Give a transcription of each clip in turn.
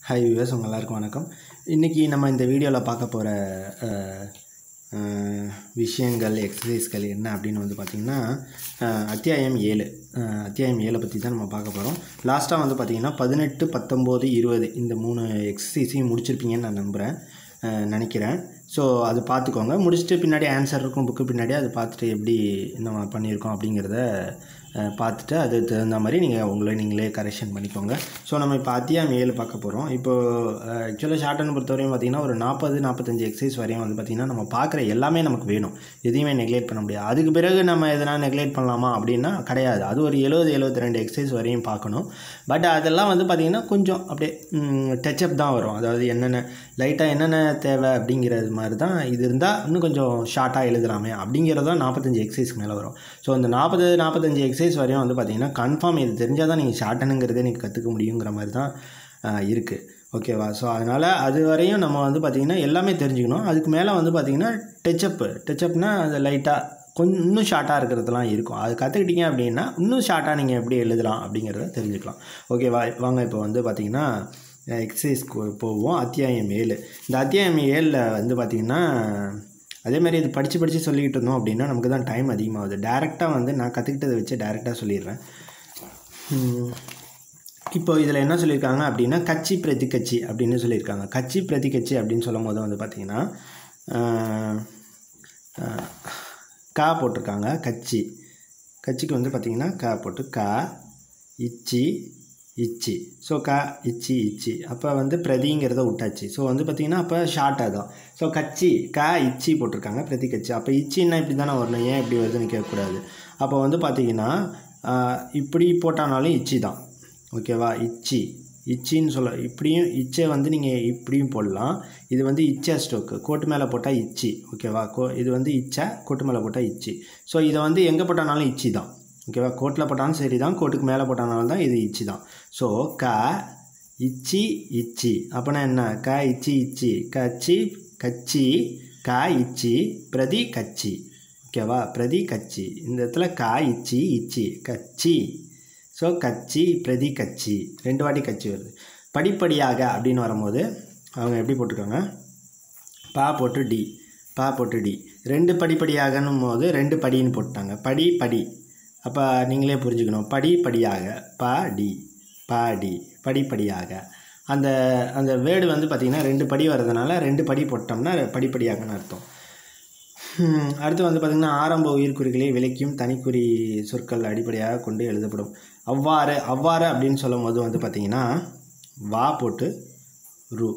hi viewers உங்கள் எல்லாருக்கும் வணக்கம் இன்றைக்கி நம்ம இந்த வீடியோவில் பார்க்க போகிற விஷயங்கள் எக்ஸசைஸ்கள் என்ன அப்படின்னு வந்து பார்த்திங்கன்னா அஹ், அத்தியாயம் ஏழு அஹ், அத்தியாயம் ஏழை பற்றி தான் நம்ம பார்க்க போகிறோம் லாஸ்ட்டாக வந்து பார்த்திங்கன்னா பதினெட்டு பத்தொம்போது இருபது இந்த மூணு எக்ஸசைஸையும் முடிச்சிருப்பீங்கன்னு நான் நம்புகிறேன் அஹ், நினைக்கிறேன் ஸோ அது பார்த்துக்கோங்க முடிச்சுட்டு பின்னாடி ஆன்சர் இருக்கும் புக்கு பின்னாடி அது பார்த்துட்டு எப்படி நம்ம பண்ணியிருக்கோம் அப்படிங்கிறத அஹ், பார்த்துட்டு அது தகுந்த மாதிரி நீங்கள் உங்களை நீங்களே கரெக்ஷன் பண்ணிக்கோங்க ஸோ நம்ம இப்போ அத்தியாயம் ஏழு பார்க்க போகிறோம் இப்போது ஆக்சுவலாக ஷார்ட்டன் பொறுத்தவரையும் பார்த்திங்கன்னா ஒரு நாற்பது நாற்பத்தஞ்சு எக்ஸசைஸ் வரையும் வந்து பார்த்திங்கன்னா நம்ம பார்க்குற எல்லாமே நமக்கு வேணும் எதையுமே நெக்லேட் பண்ண முடியாது அதுக்கு பிறகு நம்ம எதனா நெக்லேட் பண்ணலாமா அப்படின்னா கிடையாது அது ஒரு எழுபது எழுபத்தி ரெண்டு எக்ஸசைஸ் வரையும் பார்க்கணும் பட் அதெல்லாம் வந்து பார்த்திங்கன்னா கொஞ்சம் அப்படியே டச்சப் தான் வரும் அதாவது என்னென்ன லைட்டாக என்னென்ன தேவை அப்படிங்கிறது மாதிரி தான் இது இருந்தால் இன்னும் கொஞ்சம் ஷார்ட்டாக எழுதலாமே அப்படிங்கிறது தான் நாற்பத்தஞ்சு எக்ஸசைஸ்க்கு மேலே வரும் ஸோ அந்த நாற்பது நாற்பத்தஞ்சு எக்ஸசைஸ் வரையும் வந்து பார்த்திங்கன்னா கன்ஃபார்ம் இது தெரிஞ்சால் தான் நீங்கள் ஷார்ட்டனுங்கிறதே நீங்கள் கற்றுக்க முடியுங்கிற மாதிரி தான் இருக்குது ஓகேவா ஸோ அதனால் அது வரையும் நம்ம வந்து பார்த்திங்கன்னா எல்லாமே தெரிஞ்சுக்கணும் அதுக்கு மேலே வந்து பார்த்திங்கன்னா டச்சப்பு டச்சப்னா அது லைட்டாக கொஞ்சம் இன்னும் ஷார்ட்டாக இருக்கிறதுலாம் இருக்கும் அது கற்றுக்கிட்டீங்க அப்படின்னா இன்னும் ஷார்ட்டாக நீங்கள் எப்படி எழுதலாம் அப்படிங்கிறத தெரிஞ்சுக்கலாம் ஓகேவா வாங்க இப்போ வந்து பார்த்திங்கன்னா எக்ஸசைஸ்க்கு போவோம் அத்தியாயம் ஏழு இந்த அத்தியாயம் ஏழில் வந்து பார்த்திங்கன்னா அதே மாதிரி இது படித்து படித்து சொல்லிக்கிட்டு இருந்தோம் அப்படின்னா நமக்கு தான் டைம் அதிகமாகுது டேரெக்டாக வந்து நான் கற்றுக்கிட்டதை வச்சு டேரெக்டாக சொல்லிடுறேன் உம், இப்போ இதில் என்ன சொல்லியிருக்காங்க அப்படின்னா கட்சி பிரதி கட்சி அப்படின்னு சொல்லியிருக்காங்க கட்சி பிரதி கட்சி அப்படின்னு சொல்லும் போது வந்து பார்த்திங்கன்னா ஆஹ், ஆஹ், கா போட்டிருக்காங்க கட்சி கட்சிக்கு வந்து பார்த்திங்கன்னா கா போட்டு கா இச்சி இச்சி ஸோ கா இச்சி இச்சி அப்போ வந்து பிரதிங்கிறத விட்டாச்சு ஸோ வந்து பார்த்திங்கன்னா அப்போ ஷார்ட்டாக தான் ஸோ கட்சி கா இச்சி போட்டிருக்காங்க பிரதி கட்சி அப்போ இச்சின்னா இப்படி தானே வரணும் ஏன் இப்படி வருதுன்னு கேட்கக்கூடாது அப்போ வந்து பார்த்திங்கன்னா ஆஹ், இப்படி போட்டானாலும் இச்சி தான் ஓகேவா இச்சி இச்சின்னு சொல்ல இப்படியும் இச்சை வந்து நீங்கள் இப்படியும் போடலாம் இது வந்து இச்சை ஸ்டோக்கு கோட்டு மேலே போட்டால் இச்சி ஓகேவா கோ இது வந்து இச்சை கோட்டு மேலே போட்டால் இச்சி ஸோ இதை வந்து எங்கே போட்டானாலும் இச்சி தான் ஓகேவா கோட்டில் போட்டாலும் சரி தான் கோட்டுக்கு மேலே போட்டானாலும் தான் இது இச்சி தான் ஸோ க இச்சி இச்சி அப்போனா என்ன க இச்சி இச்சி கச்சி கச்சி க இச்சி பிரதி கச்சி ஓகேவா பிரதி கச்சி இந்த இடத்துல கா இச்சி இச்சி கச்சி ஸோ கச்சி பிரதி கச்சி ரெண்டு வாட்டி கச்சி வருது படிப்படியாக அப்படின்னு வரும்போது அவங்க எப்படி போட்டிருக்காங்க பா போட்டு டி பா போட்டு டி ரெண்டு படிப்படியாகன்னும் போது ரெண்டு படின்னு போட்டாங்க படி படி அப்போ நீங்களே புரிஞ்சுக்கணும் படி படியாக பா டி பா டி படிப்படியாக அந்த அந்த வேர்டு வந்து பார்த்திங்கன்னா ரெண்டு படி வர்றதுனால ரெண்டு படி போட்டோம்னா படிப்படியாகன்னு அர்த்தம் ஹம், அடுத்து வந்து பார்த்திங்கன்னா ஆரம்ப உயிர்க்குறிகளை விளக்கியும் தனிக்குறி சொற்கள் அடிப்படையாக கொண்டு எழுதப்படும் அவ்வாறு அவ்வாறு அப்படின்னு சொல்லும் போது வந்து பார்த்திங்கன்னா வா போட்டு ரு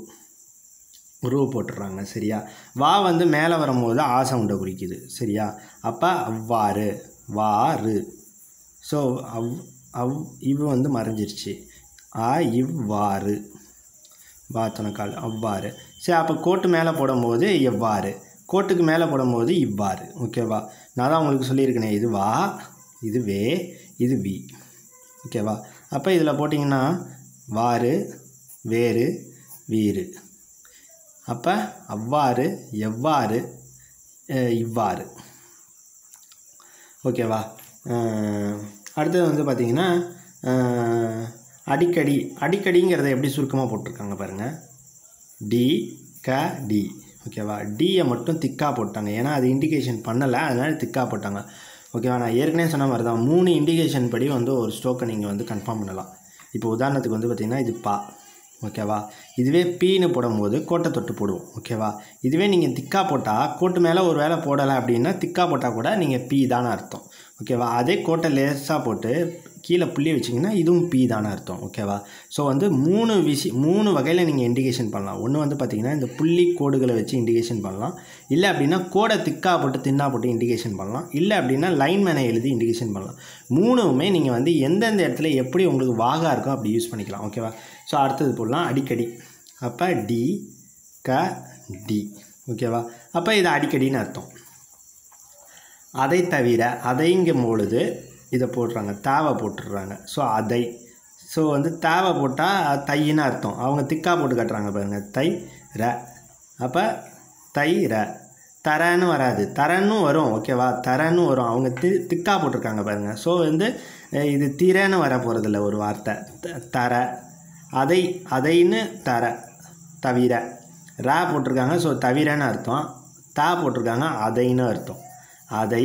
ரூ போட்டுடுறாங்க சரியா வா வந்து மேலே வரும்போது ஆ சவுண்டை குறிக்குது சரியா அப்போ அவ்வாறு வாறு ஸோ அவ் அவ் இவ் வந்து மறைஞ்சிருச்சு ஆ இவ்வாறு வா துணக்கால் அவ்வாறு சரி அப்போ கோட்டு மேலே போடும்போது எவ்வாறு கோட்டுக்கு மேலே போடும்போது இவ்வாறு ஓகேவா நான் தான் உங்களுக்கு சொல்லியிருக்கேனே இது வா இது வே இது வி ஓகேவா அப்போ இதில் போட்டிங்கன்னா வாறு வேறு வீறு அப்போ அவ்வாறு எவ்வாறு அஹ், இவ்வாறு ஓகேவா அஹ், அடுத்தது வந்து பார்த்திங்கன்னா அஹ், அடிக்கடி அடிக்கடிங்கிறத எப்படி சுருக்கமாக போட்டிருக்காங்க பாருங்கள் டி க டி ஓகேவா டியை மட்டும் திக்காக போட்டாங்க ஏன்னா அது இண்டிகேஷன் பண்ணலை அதனால திக்காக போட்டாங்க ஓகேவா நான் ஏற்கனவே சொன்ன மாதிரி தான் மூணு இண்டிகேஷன் படி வந்து ஒரு ஸ்டோக்கை நீங்கள் வந்து கன்ஃபார்ம் பண்ணலாம் இப்போ உதாரணத்துக்கு வந்து பார்த்திங்கன்னா இது பா ஓகேவா இதுவே பீன்னு போடும்போது கோட்டை தொட்டு போடுவோம் ஓகேவா இதுவே நீங்கள் திக்கா போட்டால் கோட்டு மேலே ஒரு வேளை போடலை அப்படின்னா திக்கா போட்டால் கூட நீங்கள் பீ தானே அர்த்தம் ஓகேவா அதே கோட்டை லேசாக போட்டு கீழே புள்ளி வச்சிங்கன்னா இதுவும் பி தானே அர்த்தம் ஓகேவா ஸோ வந்து மூணு விஷயம் மூணு வகையில் நீங்கள் இண்டிகேஷன் பண்ணலாம் ஒன்று வந்து பார்த்திங்கன்னா இந்த புள்ளி கோடுகளை வச்சு இண்டிகேஷன் பண்ணலாம் இல்லை அப்படின்னா கோடை திக்கா போட்டு தின்னா போட்டு இண்டிகேஷன் பண்ணலாம் இல்லை அப்படின்னா லைன் மேனை எழுதி இண்டிகேஷன் பண்ணலாம் மூணுமே நீங்கள் வந்து எந்தெந்த இடத்துல எப்படி உங்களுக்கு வாகா இருக்கோ அப்படி யூஸ் பண்ணிக்கலாம் ஓகேவா ஸோ அடுத்தது போடலாம் அடிக்கடி அப்போ டி க டி ஓகேவா அப்போ இது அடிக்கடின்னு அர்த்தம் அதை தவிர அதைங்கும் பொழுது இதை போடுறாங்க தேவை போட்டுடுறாங்க ஸோ அதை ஸோ வந்து தேவை போட்டால் தையின்னு அர்த்தம் அவங்க திக்கா போட்டு காட்டுறாங்க பாருங்கள் தை ர அப்போ தை ர தரன்னு வராது தரன்னு வரும் ஓகேவா தரன்னு வரும் அவங்க தி திக்கா போட்டிருக்காங்க பாருங்கள் ஸோ வந்து அஹ், இது திரன்னு வர போகிறதில்ல ஒரு வார்த்தை த- தர அதை அதைன்னு தர தவிர ரா போட்டிருக்காங்க ஸோ தவிரன்னு அர்த்தம் தா போட்டிருக்காங்க அதைன்னு அர்த்தம் அதை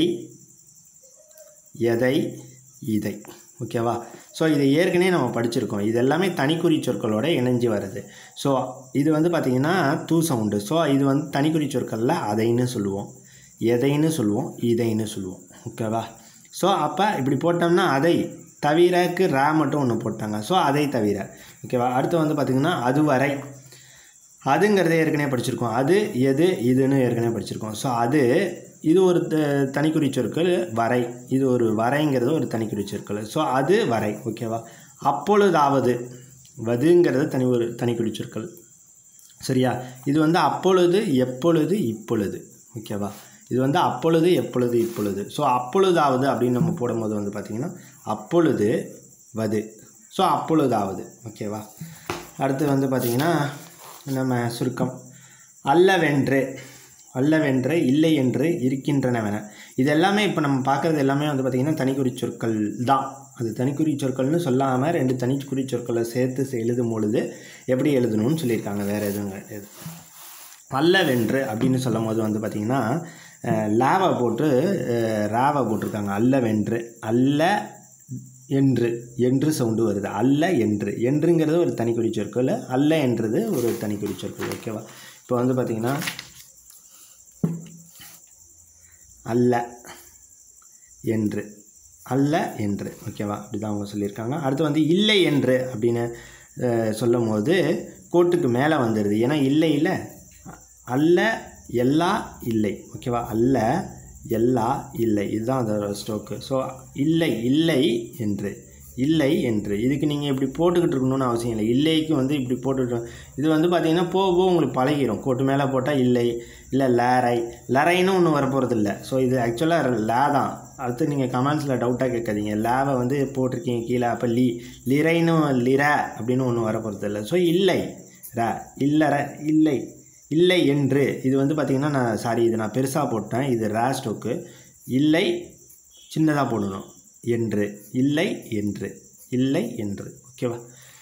எதை இதை ஓகேவா ஸோ இதை ஏற்கனவே நம்ம படிச்சிருக்கோம் இது எல்லாமே தனிக்குறி சொற்களோட இணைஞ்சு வருது ஸோ இது வந்து பார்த்திங்கன்னா தூ சவுண்டு ஸோ இது வந்து தனிக்குறி சொற்களில் அதைன்னு சொல்லுவோம் எதைன்னு சொல்லுவோம் இதைன்னு சொல்லுவோம் ஓகேவா ஸோ அப்போ இப்படி போட்டோம்னா அதை தவிரக்கு ரா மட்டும் ஒன்று போட்டாங்க ஸோ அதை தவிர ஓகேவா அடுத்து வந்து பார்த்திங்கன்னா அதுவரை அதுங்கிறத ஏற்கனவே படிச்சிருக்கோம் அது எது இதுன்னு ஏற்கனவே படிச்சிருக்கோம் ஸோ அது இது ஒரு த- தனிக்குறி சொற்கள் வரை இது ஒரு வரைங்கிறது ஒரு தனிக்குறி சொற்கள் ஸோ அது வரை ஓகேவா அப்பொழுதாவது வதுங்கிறது தனி ஒரு தனிக்குறி சொற்கள் சரியா இது வந்து அப்பொழுது எப்பொழுது இப்பொழுது ஓகேவா இது வந்து அப்பொழுது எப்பொழுது இப்பொழுது ஸோ அப்பொழுதாவது அப்படின்னு நம்ம போடும்போது வந்து பார்த்திங்கன்னா அப்பொழுது வது ஸோ அப்பொழுதாவது ஓகேவா அடுத்து வந்து பார்த்திங்கன்னா நம்ம சுருக்கம் அல்லவென்று அல்லவென்று இல்லை என்று இருக்கின்றனவென இது எல்லாமே இப்போ நம்ம பார்க்குறது எல்லாமே வந்து பார்த்திங்கன்னா தனிக்குறி சொற்கள் தான் அது தனிக்குறி சொற்கள்னு சொல்லாமல் ரெண்டு தனிக்குறி சொற்களை சேர்த்து செ- எழுதும் பொழுது எப்படி எழுதணும்னு சொல்லியிருக்காங்க வேறு எதுவும் கிடையாது அல்லவென்று அப்படின்னு சொல்லும் போது வந்து பார்த்திங்கன்னா அஹ், லாவை போட்டு அஹ், ராவை போட்டிருக்காங்க அல்லவென்று அல்ல என்று என்று சவுண்டு வருது அல்ல என்று என்றுங்கிறது ஒரு தனிக்குறி சொற்கள் அல்ல என்றது ஒரு தனிக்குறி சொற்கள் ஓகேவா இப்போ வந்து பார்த்திங்கன்னா அல்ல என்று அல்ல என்று ஓகேவா அப்படி தான் அவங்க சொல்லியிருக்காங்க அடுத்து வந்து இல்லை என்று அப்படின்னு அஹ், சொல்லும் போது கோட்டுக்கு மேலே வந்துடுது ஏன்னா இல்லை இல்லை அல்ல எல்லா இல்லை ஓகேவா அல்ல எல்லா இல்லை இதுதான் அதோட ஸ்டோக்கு ஸோ இல்லை இல்லை என்று இல்லை என்று இதுக்கு நீங்கள் இப்படி போட்டுக்கிட்டு இருக்கணும்னு அவசியம் இல்லை இல்லைக்கு வந்து இப்படி போட்டுட்டு இது வந்து பார்த்தீங்கன்னா போக போக உங்களுக்கு பழகிரும் கோட்டு மேலே போட்டால் இல்லை இல்லை லேரை லரைன்னு ஒன்று வரப்போகிறது இல்லை ஸோ இது ஆக்சுவலாக லே தான் அடுத்து நீங்கள் கமெண்ட்ஸில் டவுட்டாக கேட்காதீங்க லேவை வந்து போட்டிருக்கீங்க கீழே அப்போ லீ லிரைன்னு லிர அப்படின்னு ஒன்று வரப்போகிறது இல்லை ஸோ இல்லை ர இல்லற இல்லை இல்லை என்று இது வந்து பார்த்திங்கன்னா நான் சாரி இது நான் பெருசாக போட்டேன் இது ரே ஸ்டோக்கு இல்லை சின்னதாக போடணும் என்று இல்லை என்று இல்லை என்று ஓகேவா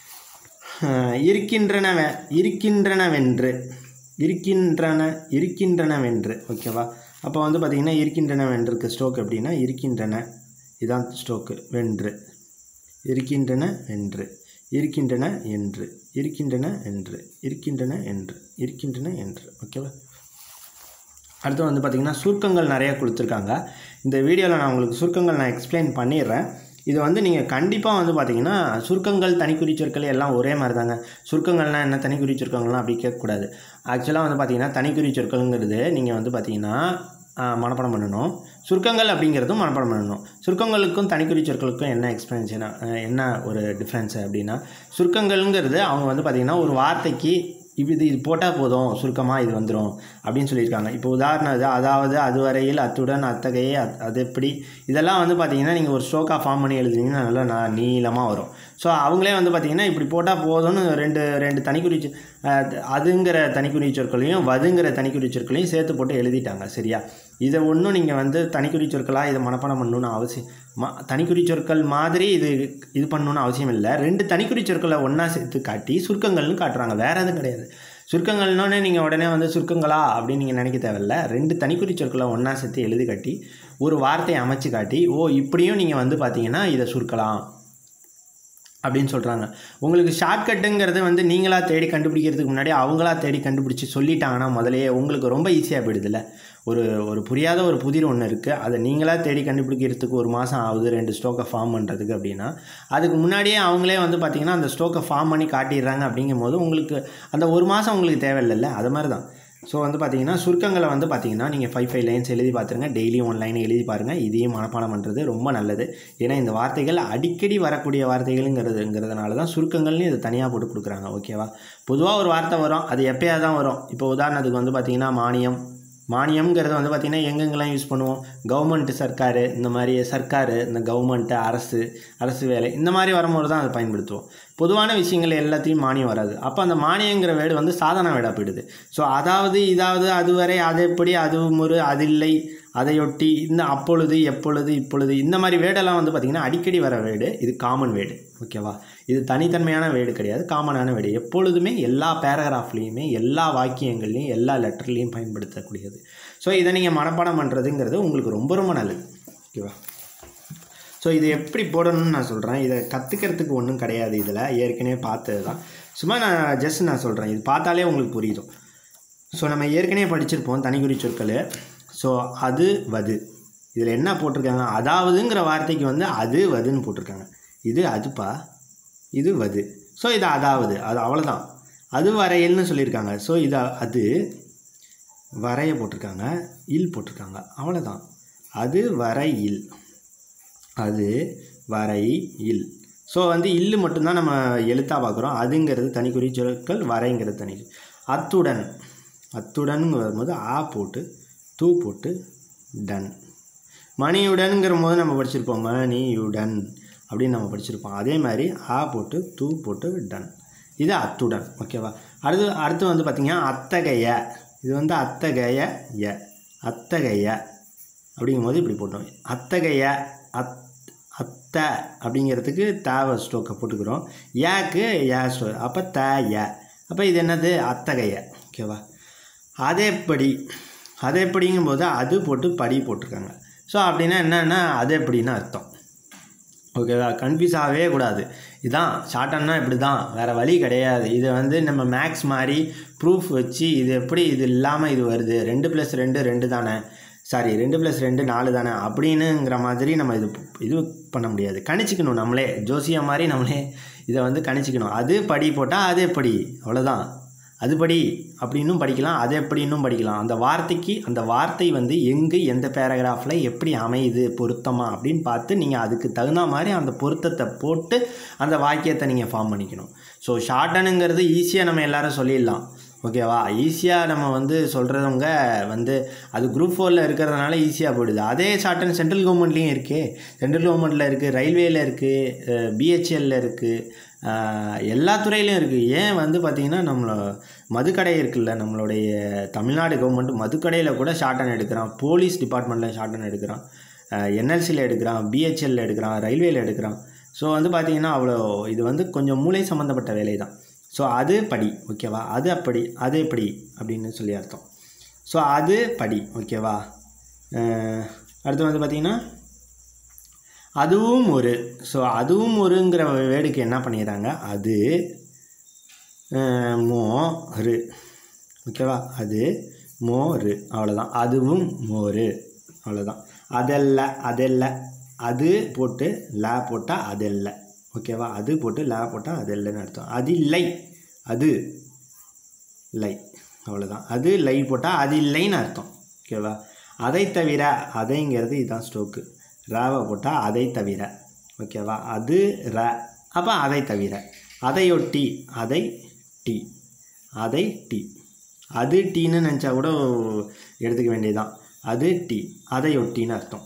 அஹ் இருக்கின்றனவ இருக்கின்றனவென்று இருக்கின்றன இருக்கின்றனவென்று ஓகேவா அப்போ வந்து பார்த்திங்கன்னா இருக்கின்றனவென்றுக்கு ஸ்டோக் எப்படின்னா இருக்கின்றன இதான் ஸ்டோக்கு வென்று இருக்கின்றன என்று இருக்கின்றன என்று இருக்கின்றன என்று இருக்கின்றன என்று இருக்கின்றன என்று ஓகேவா அடுத்து வந்து பார்த்திங்கன்னா சுருக்கங்கள் நிறைய கொடுத்துருக்காங்க இந்த வீடியோவில் நான் உங்களுக்கு சுருக்கங்கள் நான் எக்ஸ்பிளைன் பண்ணிடுறேன் இது வந்து நீங்கள் கண்டிப்பாக வந்து பார்த்தீங்கன்னா சுருக்கங்கள் தனிக்குறி சொற்கள் எல்லாம் ஒரே மாதிரி தாங்க சுருக்கங்கள்னால் என்ன தனிக்குறி சொற்கள்லாம் அப்படி கேட்கக்கூடாது ஆக்சுவலாக வந்து பார்த்தீங்கன்னா தனிக்குறி சொற்கள்ங்கிறது நீங்கள் வந்து பார்த்தீங்கன்னா ஆஹ், மனப்பாடம் பண்ணணும் சுருக்கங்கள் அப்படிங்கிறதும் மனப்பாடம் பண்ணணும் சுருக்கங்களுக்கும் தனிக்குறி சொற்களுக்கும் என்ன எக்ஸ்பிளனேஷன் என்ன ஒரு டிஃப்ரென்ஸு அப்படின்னா சுருக்கங்கள்ங்கிறது அவங்க வந்து பார்த்திங்கன்னா ஒரு வார்த்தைக்கு இது இது போட்டால் போதும் சுருக்கமாக இது வந்துடும் அப்படின்னு சொல்லியிருக்காங்க இப்போ உதாரணம் இது அதாவது அதுவரையில் அத்துடன் அத்தகைய அத்- அது எப்படி இதெல்லாம் வந்து பார்த்தீங்கன்னா நீங்கள் ஒரு ஸ்ட்ரோக்காக ஃபார்ம் பண்ணி எழுதுனீங்கன்னா நல்லா ந- நீளமாக வரும் ஸோ அவங்களே வந்து பார்த்தீங்கன்னா இப்படி போட்டால் போதும்னு ரெண்டு ரெண்டு தனிக்குறி சொ- அஹ், அதுங்கிற தனிக்குறி சொற்களையும் வதுங்கிற தனிக்குறி சொற்களையும் சேர்த்து போட்டு எழுதிட்டாங்க சரியா இதை ஒன்றும் நீங்கள் வந்து தனிக்குறி சொற்களாக இதை மனப்பாடம் பண்ணணும்னு அவசியம் மா தனிக்குறி சொற்கள் மாதிரி இது இது பண்ணணும்னு அவசியம் இல்லை ரெண்டு தனிக்குறி சொற்களை ஒன்றா சேர்த்து காட்டி சுருக்கங்கள்னு காட்டுறாங்க வேற எதுவும் கிடையாது சுருக்கங்கள்னோடனே நீங்கள் உடனே வந்து சுருக்கங்களா அப்படின்னு நீங்கள் நினைக்க தேவையில்ல ரெண்டு தனிக்குறி சொற்களை ஒன்றா சேர்த்து எழுதி காட்டி ஒரு வார்த்தையை அமைச்சு காட்டி ஓ இப்படியும் நீங்கள் வந்து பார்த்தீங்கன்னா இதை சுருக்கலாம் அப்படின்னு சொல்கிறாங்க உங்களுக்கு ஷார்ட்கட்டுங்கிறது வந்து நீங்களாக தேடி கண்டுபிடிக்கிறதுக்கு முன்னாடி அவங்களா தேடி கண்டுபிடிச்சி சொல்லிட்டாங்கன்னா முதலையே உங்களுக்கு ரொம்ப ஈஸியாக போயிடுதுல்ல ஒரு ஒரு புரியாத ஒரு புதிர் ஒன்று இருக்குது அதை நீங்களாக தேடி கண்டுபிடிக்கிறதுக்கு ஒரு மாதம் ஆகுது ரெண்டு ஸ்டோக்கை ஃபார்ம் பண்ணுறதுக்கு அப்படின்னா அதுக்கு முன்னாடியே அவங்களே வந்து பார்த்திங்கன்னா அந்த ஸ்டோக்கை ஃபார்ம் பண்ணி காட்டிடுறாங்க அப்படிங்கும்போது உங்களுக்கு அந்த ஒரு மாதம் உங்களுக்கு தேவையில்லைல்ல அது மாதிரி தான் ஸோ வந்து பார்த்தீங்கன்னா சுருக்கங்களை வந்து பார்த்தீங்கன்னா நீங்கள் ஃபைவ் ஃபைவ் லைன்ஸ் எழுதி பார்த்துருங்க டெய்லியும் ஒன் லைன் எழுதி பாருங்கள் இதையும் மனப்பாடம் பண்ணுறது ரொம்ப நல்லது ஏன்னா இந்த வார்த்தைகள் அடிக்கடி வரக்கூடிய வார்த்தைகள்ங்கிறதுங்கிறதுனால தான் சுருக்கங்கள்னு இதை தனியாக போட்டு கொடுக்குறாங்க ஓகேவா பொதுவாக ஒரு வார்த்தை வரும் அது எப்பயாவது தான் வரும் இப்போ உதாரணத்துக்கு வந்து பார்த்தீங்கன்னா மானியம் மானியம்ங்கிறது வந்து பார்த்திங்கன்னா எங்கெங்கெல்லாம் யூஸ் பண்ணுவோம் கவர்மெண்ட்டு சர்க்காரு இந்த மாதிரி சர்க்காரு இந்த கவர்மெண்ட்டு அரசு அரசு வேலை இந்த மாதிரி வரும்போது தான் அதை பயன்படுத்துவோம் பொதுவான விஷயங்கள் எல்லாத்தையும் மானியம் வராது அப்போ அந்த மானியங்கிற வேர்டு வந்து சாதாரண வேடாக போயிடுது ஸோ அதாவது இதாவது அதுவரை அது எப்படி அது ஒரு அது இல்லை அதையொட்டி இந்த அப்பொழுது எப்பொழுது இப்பொழுது இந்த மாதிரி வேர்டெல்லாம் வந்து பார்த்திங்கன்னா அடிக்கடி வர வேர்டு இது காமன் வேர்டு ஓகேவா இது தனித்தன்மையான வேர்டு கிடையாது காமனான வேர்டு எப்பொழுதுமே எல்லா பேராகிராஃப்லேயுமே எல்லா வாக்கியங்கள்லையும் எல்லா லெட்டர்லேயும் பயன்படுத்தக்கூடியது ஸோ இதை நீங்கள் மனப்பாடம் பண்ணுறதுங்கிறது உங்களுக்கு ரொம்ப ரொம்ப நல்லது ஓகேவா ஸோ இது எப்படி போடணும்னு நான் சொல்கிறேன் இதை கற்றுக்கிறதுக்கு ஒன்றும் கிடையாது இதில் ஏற்கனவே பார்த்தது தான் சும்மா நான் ஜஸ்ட் நான் சொல்கிறேன் இது பார்த்தாலே உங்களுக்கு புரியுதும் ஸோ நம்ம ஏற்கனவே படிச்சிருப்போம் தனிக்குறி சொற்கள் ஸோ அது வது இதில் என்ன போட்டிருக்காங்க அதாவதுங்கிற வார்த்தைக்கு வந்து அது வதுன்னு போட்டிருக்காங்க இது அதுப்பா இது வது ஸோ இது அதாவது அது அவ்வளோதான் அது வரையல்னு சொல்லியிருக்காங்க ஸோ இது அது வரைய போட்டிருக்காங்க இல் போட்டிருக்காங்க அவ்வளோதான் அது வரையில் அது வரை இல் ஸோ வந்து இல்லு மட்டும்தான் நம்ம எழுத்தாக பார்க்குறோம் அதுங்கிறது தனிக்குறி சொற்கள் வரைங்கிறது தனி அத்துடன் அத்துடன் வரும்போது ஆ போட்டு தூ போட்டு டன் மணியுடன்ங்கிற போது நம்ம படிச்சிருப்போம் மணியுடன் அப்படின்னு நம்ம படிச்சிருப்போம் அதே மாதிரி ஆ போட்டு தூ போட்டு டன் இது அத்துடன் ஓகேவா அடுத்து அடுத்து வந்து பார்த்திங்கன்னா அத்தகைய இது வந்து அத்தகைய ய அத்தகைய அப்படிங்கும்போது இப்படி போட்டோம் அத்தகைய அத் அத்த அப்படிங்கிறதுக்கு தேவை ஸ்டோக்கை போட்டுக்கிறோம் ஏக்கு ஏ ஸ்டோ அப்போ த ஏ அப்போ இது என்னது அத்தகைய ஓகேவா அதேப்படி அதேப்படிங்கும்போது அது போட்டு படி போட்டிருக்காங்க ஸோ அப்படின்னா என்னென்னா அது எப்படின்னு அர்த்தம் ஓகேவா கன்ஃபியூஸ் ஆகவே கூடாது இதான் ஷார்ட்டன்னா இப்படி தான் வேறு வழி கிடையாது இதை வந்து நம்ம மேக்ஸ் மாதிரி ப்ரூஃப் வச்சு இது எப்படி இது இல்லாமல் இது வருது ரெண்டு ப்ளஸ் ரெண்டு ரெண்டு தானே சாரி ரெண்டு ப்ளஸ் ரெண்டு நாலு தானே அப்படின்னுங்கிற மாதிரி நம்ம இது இது பண்ண முடியாது கணிச்சிக்கணும் நம்மளே ஜோசியா மாதிரி நம்மளே இதை வந்து கணிச்சிக்கணும் அது படி போட்டால் அது எப்படி அவ்வளோதான் அது படி அப்படின்னும் படிக்கலாம் அது எப்படின்னும் படிக்கலாம் அந்த வார்த்தைக்கு அந்த வார்த்தை வந்து எங்கு எந்த பேராகிராஃபில் எப்படி அமையுது பொருத்தமா அப்படின்னு பார்த்து நீங்கள் அதுக்கு தகுந்த மாதிரி அந்த பொருத்தத்தை போட்டு அந்த வாக்கியத்தை நீங்கள் ஃபார்ம் பண்ணிக்கணும் ஸோ ஷார்ட்டனுங்கிறது ஈஸியாக நம்ம எல்லாரும் சொல்லிடலாம் ஓகேவா ஈஸியாக நம்ம வந்து சொல்கிறவங்க வந்து அது குரூப் ஃபோரில் இருக்கிறதுனால ஈஸியாக போயிடுது அதே ஷார்ட்டன் சென்ட்ரல் கவர்மெண்ட்லேயும் இருக்குது சென்ட்ரல் கவர்மெண்ட்டில் இருக்குது ரயில்வேயில் இருக்குது பிஹெச்எல்ல இருக்குது எல்லா துறையிலையும் இருக்குது ஏன் வந்து பார்த்திங்கன்னா நம்மள மதுக்கடை இருக்குல்ல நம்மளுடைய தமிழ்நாடு கவர்மெண்ட் மதுக்கடையில் கூட ஷார்ட்டன் எடுக்கிறான் போலீஸ் டிபார்ட்மெண்ட்டில் ஷார்ட்டன் எடுக்கிறான் என்எல்சியில் எடுக்கிறான் பிஹெச்எல்ல எடுக்கிறான் ரயில்வேயில் எடுக்கிறான் ஸோ வந்து பார்த்திங்கன்னா அவ்வளோ இது வந்து கொஞ்சம் மூளை சம்மந்தப்பட்ட வேலை தான் ஸோ அது படி ஓகேவா அது அப்படி அது எப்படி அப்படின்னு சொல்லி அர்த்தம் ஸோ அது படி ஓகேவா அடுத்து வந்து பார்த்திங்கன்னா அதுவும் ஒரு ஸோ அதுவும் ஒருங்கிற வேர்டுக்கு என்ன பண்ணிடுறாங்க அது மோ ரு ஓகேவா அது மோரு அவ்வளோதான் அதுவும் மோரு அவ்வளோதான் அதல்ல அதல்ல அது போட்டு ல போட்டால் அதல்ல ஓகேவா அது போட்டு ல போட்டால் அது இல்லைன்னு அர்த்தம் அது இல்லை அது லை அவ்வளோதான் அது லை போட்டால் அது இல்லைன்னு அர்த்தம் ஓகேவா அதை தவிர அதைங்கிறது இதுதான் ஸ்டோக்கு ராவை போட்டால் அதை தவிர ஓகேவா அது ர அப்போ அதை தவிர அதையொட்டி அதை டி அதை டி அது டீன்னு நினச்சா கூட எடுத்துக்க வேண்டியதுதான் அது டி அதையொட்டின்னு அர்த்தம்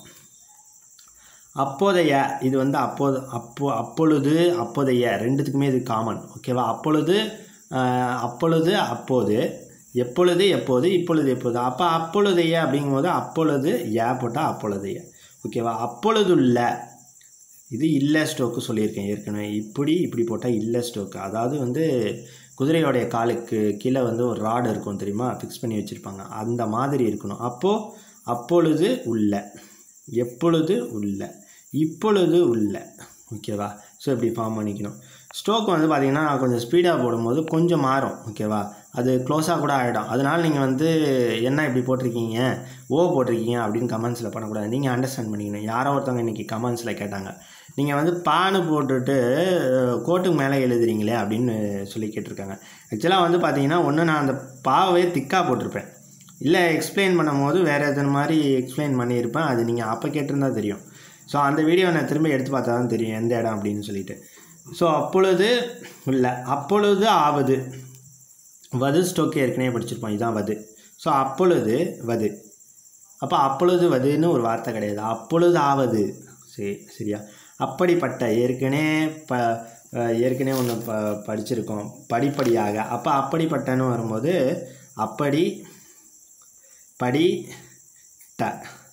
அப்போதைய இது வந்து அப்போது அப்போ அப்பொழுது அப்போதைய ரெண்டுத்துக்குமே இது காமன் ஓகேவா அப்பொழுது அப்பொழுது அப்போது எப்பொழுது எப்போது இப்பொழுது எப்போது அப்போ அப்பொழுதைய அப்படிங்கும்போது அப்பொழுது ஏ போட்டால் அப்பொழுதைய ஓகேவா அப்பொழுதுள்ள இது இல்லை ஸ்டோக்கு சொல்லியிருக்கேன் ஏற்கனவே இப்படி இப்படி போட்டால் இல்லை ஸ்டோக்கு அதாவது வந்து குதிரையோடைய காலுக்கு கீழே வந்து ஒரு ராடு இருக்கும் தெரியுமா ஃபிக்ஸ் பண்ணி வச்சுருப்பாங்க அந்த மாதிரி இருக்கணும் அப்போது அப்பொழுது உள்ள எப்பொழுது உள்ள இப்பொழுது உள்ள ஓகேவா ஸோ இப்படி ஃபார்ம் பண்ணிக்கணும் ஸ்ட்ரோக் வந்து பார்த்திங்கன்னா கொஞ்சம் ஸ்பீடாக போடும்போது கொஞ்சம் மாறும் ஓகேவா அது க்ளோஸாக கூட ஆகிடும் அதனால் நீங்கள் வந்து என்ன இப்படி போட்டிருக்கீங்க ஓ போட்டிருக்கீங்க அப்படின்னு கமெண்ட்ஸில் பண்ணக்கூடாது நீங்கள் அண்டர்ஸ்டாண்ட் பண்ணிக்கணும் யாரோ ஒருத்தவங்க இன்றைக்கி கமெண்ட்ஸில் கேட்டாங்க நீங்கள் வந்து பானு போட்டுட்டு கோட்டுக்கு மேலே எழுதுறீங்களே அப்படின்னு சொல்லி கேட்டிருக்காங்க ஆக்சுவலாக வந்து பார்த்தீங்கன்னா ஒன்று நான் அந்த பாவே திக்காக போட்டிருப்பேன் இல்லை எக்ஸ்பிளைன் பண்ணும்போது வேறு எதன மாதிரி எக்ஸ்பிளைன் பண்ணியிருப்பேன் அது நீங்கள் அப்போ கேட்டிருந்தா தெரியும் ஸோ அந்த வீடியோ நான் திரும்ப எடுத்து பார்த்தா தான் தெரியும் எந்த இடம் அப்படின்னு சொல்லிட்டு ஸோ அப்பொழுது இல்லை அப்பொழுது ஆவது வது ஸ்டோக்கு ஏற்கனவே படிச்சிருப்போம் இதுதான் வது ஸோ அப்பொழுது வது அப்போ அப்பொழுது வதுன்னு ஒரு வார்த்தை கிடையாது அப்பொழுது ஆவது சரி சரியா அப்படிப்பட்ட ஏற்கனவே ப ஏற்கனவே ஒன்று ப படிச்சிருக்கோம் படிப்படியாக அப்போ அப்படிப்பட்டன்னு வரும்போது அப்படி படி ட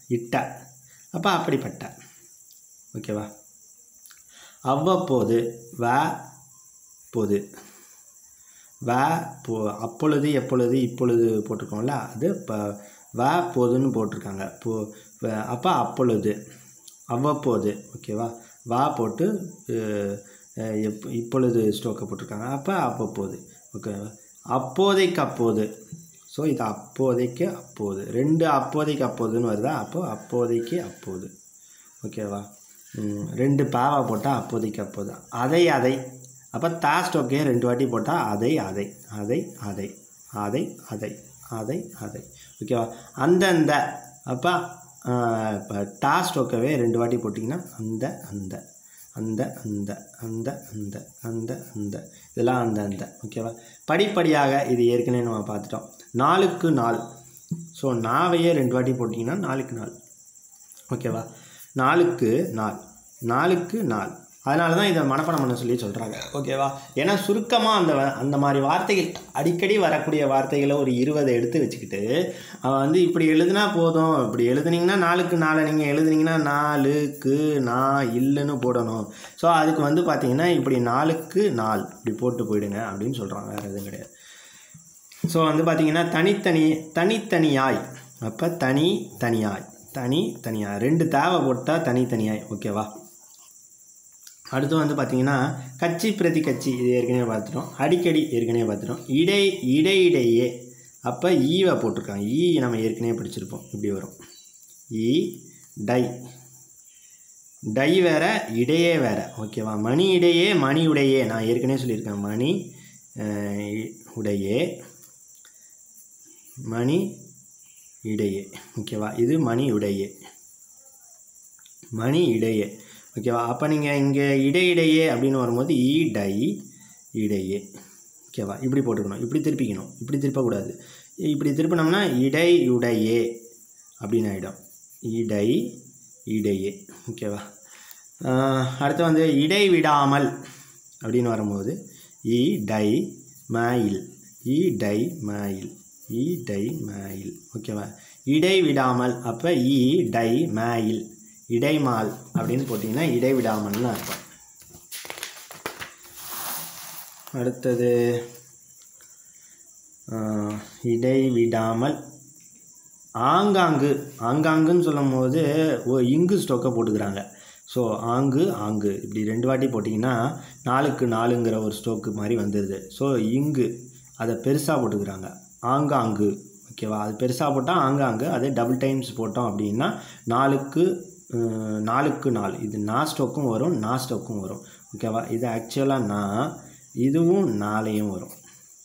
இட்ட அப்போ அப்படிப்பட்ட ஓகேவா அவ்வப்போது வ பொது வ போ அப்பொழுது எப்பொழுது இப்பொழுது போட்டிருக்கோம்ல அது இப்போ வ போதுன்னு போட்டிருக்காங்க போ வ- அப்போ அப்பொழுது அவ்வப்போது ஓகேவா வா போட்டு அஹ், அஹ், எப் இப்பொழுது ஸ்டோக்கை போட்டிருக்காங்க அப்போ அப்பப்போது ஓகேவா அப்போதைக்கு அப்போது ஸோ இது அப்போதைக்கு அப்போது ரெண்டு அப்போதைக்கு அப்போதுன்னு வருதா அப்போ அப்போதைக்கு அப்போது ஓகேவா ம், ரெண்டு பாவா போட்டால் அப்போதைக்கு அப்போது அதை அதை அப்போ தா ஸ்டோக்கே ரெண்டு வாட்டி போட்டால் அதை அதை அதை அதை அதை அதை அதை அதை ஓகேவா அந்தந்த அப்போ இப்போ டா ஸ்டோக்கவே ரெண்டு வாட்டி போட்டிங்கன்னா அந்த அந்த அந்த அந்த அந்த அந்த அந்த அந்த இதெல்லாம் அந்த அந்த ஓகேவா படிப்படியாக இது ஏற்கனவே நம்ம பார்த்துட்டோம் நாளுக்கு நாள் ஸோ நாவையே ரெண்டு வாட்டி போட்டிங்கன்னா நாளுக்கு நாள் ஓகேவா நாளுக்கு நாள் நாளுக்கு நாள் அதனால தான் இதை மனப்பாடம் பண்ண சொல்லி சொல்கிறாங்க ஓகேவா ஏன்னா சுருக்கமாக அந்த வ- அந்த மாதிரி வார்த்தைகள் அடிக்கடி வரக்கூடிய வார்த்தைகளை ஒரு இருபதை எடுத்து வச்சுக்கிட்டு அவன் வந்து இப்படி எழுதுனா போதும் இப்படி எழுதுனீங்கன்னா நாளுக்கு நாளை நீங்கள் எழுதுனீங்கன்னா நாலுக்கு நா இல்லைன்னு போடணும் ஸோ அதுக்கு வந்து பார்த்தீங்கன்னா இப்படி நாளுக்கு நாள் இப்படி போட்டு போயிடுங்க அப்படின்னு சொல்கிறான் வேறு எதுவும் கிடையாது ஸோ வந்து பார்த்தீங்கன்னா தனித்தனி தனித்தனியாய் அப்போ தனி தனியாய் தனி தனியாய் ரெண்டு தேவை போட்டால் தனித்தனியாய் ஓகேவா அடுத்து வந்து பார்த்தீங்கன்னா கட்சி பிரதி கட்சி இது ஏற்கனவே பார்த்துட்டோம் அடிக்கடி ஏற்கனவே பார்த்துட்டோம் இடை இடையிடையே அப்போ ஈவை போட்டிருக்காங்க ஈ நம்ம ஏற்கனவே படிச்சிருப்போம் இப்படி வரும் ஈ டை டை வேற இடையே வேற ஓகேவா மணி இடையே மணி உடையே நான் ஏற்கனவே சொல்லியிருக்கேன் மணி அஹ், இ- உடையே மணி இடையே ஓகேவா இது மணி உடையே மணி இடையே ஓகேவா அப்போ நீங்கள் இங்கே இடையிடையே அப்படின்னு வரும்போது இடை இடையே ஓகேவா இப்படி போட்டுக்கணும் இப்படி திருப்பிக்கணும் இப்படி திருப்பக்கூடாது இப்படி திருப்பினோம்னா இடை உடையே அப்படின்னு ஆகிடும் இடை இடையே ஓகேவா ஆஹ் அடுத்து வந்து இடைவிடாமல் அப்படின்னு வரும்போது இடை மயில் இடை மயில் இடை மயில் ஓகேவா இடைவிடாமல் அப்போ இடை மயில் இடைமால் அப்படின்னு போட்டிங்கன்னா இடைவிடாமல்னு அர்த்தம் அடுத்தது ஆஹ், இடைவிடாமல் ஆங்காங்கு ஆங்காங்குன்னு சொல்லும் போது ஓ இங்கு ஸ்டோக்கை போட்டுக்கிறாங்க ஸோ ஆங்கு ஆங்கு இப்படி ரெண்டு வாட்டி போட்டிங்கன்னா நாலுக்கு நாலுங்கிற ஒரு ஸ்டோக்கு மாதிரி வந்துடுது ஸோ இங்கு அதை பெருசாக போட்டுக்கிறாங்க ஆங்காங்கு ஓகேவா அது பெருசாக போட்டால் ஆங்காங்கு அதே டபுள் டைம்ஸ் போட்டோம் அப்படின்னா நாலுக்கு அஹ், நாலுக்கு நாலு இது நா ஸ்டோக்கும் வரும் நா ஸ்டோக்கும் வரும் ஓகேவா இது ஆக்சுவலாக நான் இதுவும் நாளையும் வரும்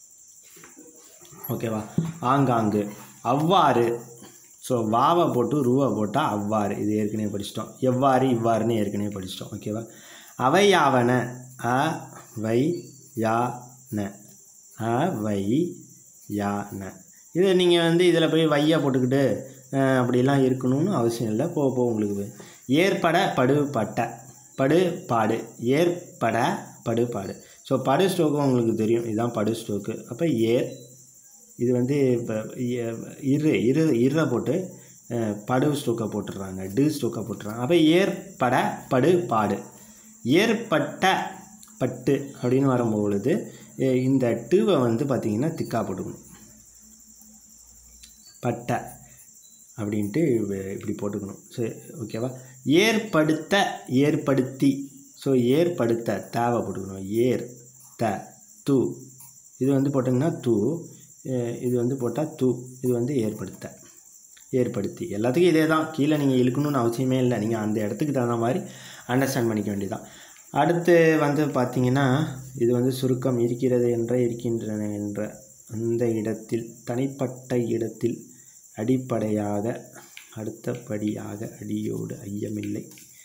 ஓகேவா ஆங்காங்கு அவ்வாறு ஸோ வாவை போட்டு ரூவை போட்டால் அவ்வாறு இது ஏற்கனவே படிச்சிட்டோம் எவ்வாறு இவ்வாறுன்னு ஏற்கனவே படிச்சிட்டோம் ஓகேவா அவையாவன அ வை யா ந அ வை யா ந இது நீங்கள் வந்து இதில் போய் வையா போட்டுக்கிட்டு அஹ், அப்படிலாம் இருக்கணும்னு அவசியம் இல்லை போக போக உங்களுக்கு ஏற்பட படு பட்ட படு பாடு ஏற்பட படு பாடு ஸோ படு ஸ்டோக்கும் உங்களுக்கு தெரியும் இதுதான் படு ஸ்டோக்கு அப்போ ஏர் இது வந்து இப்போ இரு இரு இரை போட்டு அஹ், படு ஸ்டோக்கை போட்டுடுறாங்க டு ஸ்டோக்கை போட்டுறாங்க அப்போ ஏற்பட படு பாடு ஏற்பட்ட பட்டு அப்படின்னு வரும்பொழுது அஹ், இந்த டூவை வந்து பார்த்திங்கன்னா திக்கா போட்டுக்கணும் பட்டை அப்படின்ட்டு இவ- இப்படி போட்டுக்கணும் சரி ஓகேவா ஏற்படுத்த ஏற்படுத்தி ஸோ ஏற்படுத்த தேவை போட்டுக்கணும் ஏர் த து இது வந்து போட்டிங்கன்னா து அஹ் இது வந்து போட்டால் து இது வந்து ஏற்படுத்த ஏற்படுத்தி எல்லாத்துக்கும் இதே தான் கீழே நீங்கள் இழுக்கணும்னு அவசியமே இல்லை நீங்கள் அந்த இடத்துக்கு தகுந்த மாதிரி அண்டர்ஸ்டாண்ட் பண்ணிக்க வேண்டியதான் அடுத்து வந்து பார்த்தீங்கன்னா இது வந்து சுருக்கம் இருக்கிறது என்ற இருக்கின்றன என்ற அந்த இடத்தில் தனிப்பட்ட இடத்தில் அடிப்படையாக அடுத்தபடியாக அடியோடு ஐயமில்லை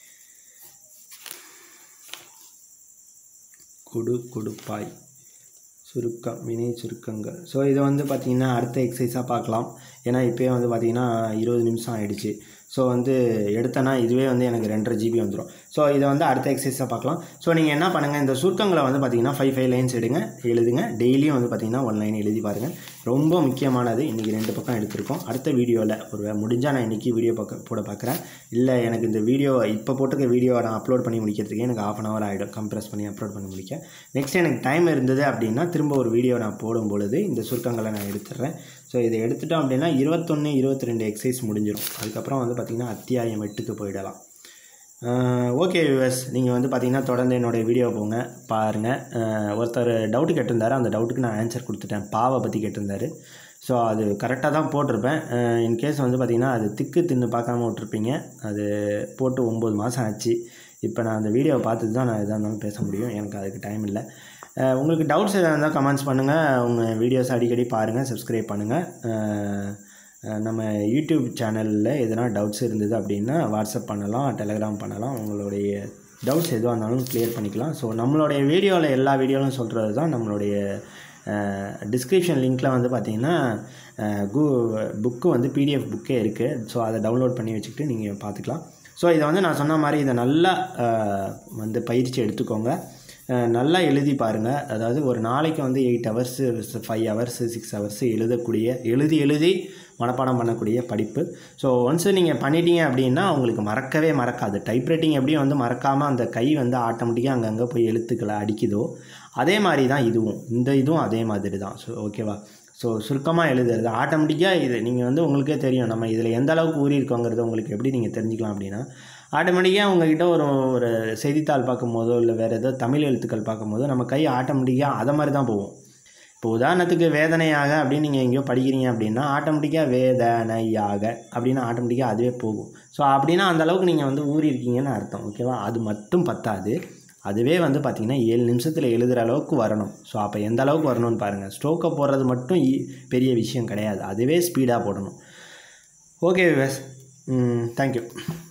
கொடு கொடுப்பாய் சுருக்கம் வினை சுருக்கங்கள் ஸோ இதை வந்து பார்த்திங்கன்னா அடுத்த எக்ஸசைஸாக பார்க்கலாம் ஏன்னா இப்போயே வந்து பார்த்திங்கன்னா இருபது நிமிஷம் ஆயிடுச்சு ஸோ வந்து எடுத்தேன்னா இதுவே வந்து எனக்கு ரெண்டரை ஜிபி வந்துடும் ஸோ இதை வந்து அடுத்த எக்ஸசைஸாக பார்க்கலாம் ஸோ நீங்கள் என்ன பண்ணுங்கள் இந்த சுருக்கங்களை வந்து பார்த்தீங்கன்னா ஃபைவ் ஃபைவ் லைன்ஸ் எடுங்க எழுதுங்க டெய்லியும் வந்து பார்த்தீங்கன்னா ஒன் லைன் எழுதி பாருங்கள் ரொம்ப முக்கியமானது இன்றைக்கி ரெண்டு பக்கம் எடுத்திருக்கோம் அடுத்த வீடியோவில் ஒரு முடிஞ்சால் நான் இன்றைக்கி வீடியோ பார்க்க போட பார்க்குறேன் இல்லை எனக்கு இந்த வீடியோ இப்போ போட்டிருக்க வீடியோ நான் அப்லோட் பண்ணி முடிக்கிறதுக்கே எனக்கு ஆஃப் அன் ஹவர் ஆகிடும் கம்ப்ரெஸ் பண்ணி அப்லோட் பண்ணி முடிக்க நெக்ஸ்ட் எனக்கு டைம் இருந்தது அப்படின்னா திரும்ப ஒரு வீடியோ நான் போடும் பொழுது இந்த சுருக்கங்களை நான் எடுத்துடுறேன் ஸோ இதை எடுத்துட்டோம் அப்படின்னா இருபத்தொன்று இருபத்தி ரெண்டு எக்ஸசைஸ் முடிஞ்சிடும் அதுக்கப்புறம் வந்து பார்த்திங்கன்னா அத்தியாயம் எட்டுக்கு போயிடலாம் ஓகே வியூவர்ஸ் நீங்கள் வந்து பார்த்தீங்கன்னா தொடர்ந்து என்னோடய வீடியோ போங்க பாருங்கள் ஒருத்தர் டவுட்டு கேட்டிருந்தாரு அந்த டவுட்டுக்கு நான் ஆன்சர் கொடுத்துட்டேன் பாவை பற்றி கேட்டிருந்தாரு ஸோ அது கரெக்டாக தான் போட்டிருப்பேன் இன்கேஸ் வந்து பார்த்திங்கன்னா அது திக்கு தின்னு பார்க்காம விட்ருப்பீங்க அது போட்டு ஒம்பது மாதம் ஆச்சு இப்போ நான் அந்த வீடியோவை பார்த்துட்டு தான் நான் எதாக இருந்தாலும் பேச முடியும் எனக்கு அதுக்கு டைம் இல்லை அஹ் உங்களுக்கு டவுட்ஸ் எதாக இருந்தால் கமெண்ட்ஸ் பண்ணுங்கள் உங்கள் வீடியோஸ் அடிக்கடி பாருங்கள் சப்ஸ்கிரைப் பண்ணுங்கள் அஹ் நம்ம யூடியூப் சேனலில் எதனா டவுட்ஸ் இருந்தது அப்படின்னா வாட்ஸ்அப் பண்ணலாம் டெலகிராம் பண்ணலாம் உங்களுடைய டவுட்ஸ் எதுவாக இருந்தாலும் க்ளியர் பண்ணிக்கலாம் ஸோ நம்மளுடைய வீடியோவில் எல்லா வீடியோவிலும் சொல்கிறது தான் நம்மளுடைய டிஸ்கிரிப்ஷன் லிங்க்கில் வந்து பார்த்தீங்கன்னா கூ புக்கு வந்து பிடிஎஃப் புக்கே இருக்குது ஸோ அதை டவுன்லோட் பண்ணி வச்சுக்கிட்டு நீங்கள் பார்த்துக்கலாம் ஸோ இதை வந்து நான் சொன்ன மாதிரி இதை நல்லா அஹ், வந்து பயிற்சி எடுத்துக்கோங்க அஹ், நல்லா எழுதி பாருங்கள் அதாவது ஒரு நாளைக்கு வந்து eight hours five hours six hours எழுதக்கூடிய எழுதி எழுதி மனப்பாடம் பண்ணக்கூடிய படிப்பு ஸோ ஒன்ஸ் நீங்கள் பண்ணிட்டீங்க அப்படின்னா உங்களுக்கு மறக்கவே மறக்காது டைப்ரைட்டிங் எப்படியும் வந்து மறக்காமல் அந்த கை வந்து ஆட்டோமேட்டிக்காக அங்கங்கே போய் எழுத்துக்களை அடிக்குதோ அதே மாதிரி தான் இதுவும் இந்த இதுவும் அதே மாதிரி தான் ஸோ ஓகேவா ஸோ சுருக்கமாக எழுதுறது ஆட்டோமேட்டிக்காக இது நீங்கள் வந்து உங்களுக்கே தெரியும் நம்ம இதில் எந்த அளவுக்கு ஊறி இருக்கோங்கிறது உங்களுக்கு எப்படி நீங்கள் தெரிஞ்சுக்கலாம் அப்படின்னா ஆட்டோமேட்டிக்காக உங்ககிட்ட ஒரு ஒரு செய்தித்தாள் பார்க்கும்போதோ இல்லை வேறு ஏதோ தமிழ் எழுத்துக்கள் பார்க்கும்போதோ நம்ம கை ஆட்டோமேட்டிக்காக அதை மாதிரி தான் போகும் இப்போ உதாரணத்துக்கு வேதனையாக அப்படின்னு நீங்கள் எங்கேயோ படிக்கிறீங்க அப்படின்னா ஆட்டோமேட்டிக்காக வேதனையாக அப்படின்னு ஆட்டோமேட்டிக்காக அதுவே போகும் ஸோ அப்படின்னா அந்த அளவுக்கு நீங்கள் வந்து ஊறி இருக்கீங்கன்னு அர்த்தம் ஓகேவா அது மட்டும் பத்தாது அதுவே வந்து பார்த்திங்கன்னா ஏழு நிமிஷத்தில் எழுதுகிற அளவுக்கு வரணும் ஸோ அப்போ எந்த அளவுக்கு வரணும்னு பாருங்கள் ஸ்ட்ரோக்கை போடுறது மட்டும் ஈ- பெரிய விஷயம் கிடையாது அதுவே ஸ்பீடாக போடணும் ஓகே விவேஸ் தேங்க்யூ